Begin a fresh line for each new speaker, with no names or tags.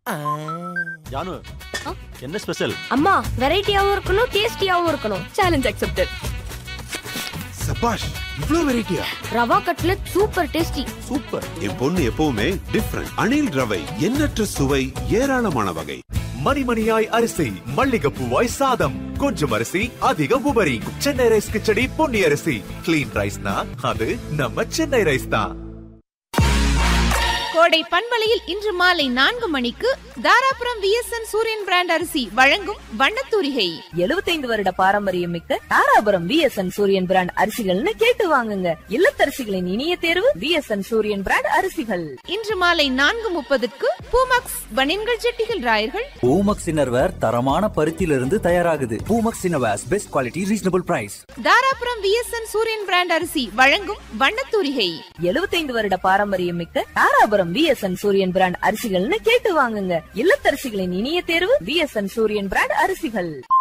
ஜானு என்ன ஸ்பெஷல்
அம்மா வெரைட்டியாவும் இருக்கணும் டேஸ்டியாவும் இருக்கணும் சேலஞ்ச் அக்செப்டட்
சபாஷ் இவ்ளோ வெரைட்டியா
rava cutlet super tasty
super
என் பொண்ணு எப்பவுமே டிஃப்ரெண்ட் அணில் ரவை எண்ணற்ற சுவை ஏராளமான வகை
மணிமணியாய் அரிசி மல்லிகைப்பூவாய் சாதம் கொஞ்சம் அரிசி அதிக உபரி சென்னை ரைஸ் கிச்சடி பொன்னி அரிசி கிளீன் ரைஸ்னா அது நம்ம சென்னை ரைஸ் தான்
கோடை பண்பலையில் இன்று மாலை நான்கு மணிக்கு தாராபுரம் விஎஸ்என் சூரியன் பிராண்ட் அரிசி வழங்கும் வண்ணத்தூரிகை
எழுபத்தைந்து வருட பாரம்பரியம் மிக்க தாராபுரம் விஎஸ்என் சூரியன் பிராண்ட் அரிசிகள்னு கேட்டு வாங்குங்க இல்லத்தரசிகளின் இனிய தேர்வு விஎஸ்என் சூரியன் பிராண்ட் அரிசிகள்
இன்று மாலை நான்கு முப்பதுக்கு பூமாக்ஸ் பனின்கள் ஜெட்டிகள் ராயர்கள்
பூமக்ஸ் இன்னர்வேர் தரமான பருத்தியிலிருந்து தயாராகுது Poomex innerwears best quality reasonable price
Dharapuram VSN Suriyan brand அரிசி வழங்கும் வண்ணத்தூரிகை
எழுபத்தைந்து வருட பாரம்பரியம் மிக்க தாராபுரம் விஎஸ்என் சூரியன் பிராண்ட் அரிசிகள்னு கேட்டு வாங்குங்க இல்லத்தரசிகளின் இனிய தேர்வு விஎஸ்என் சூரியன் பிராண்ட் அரிசிகள்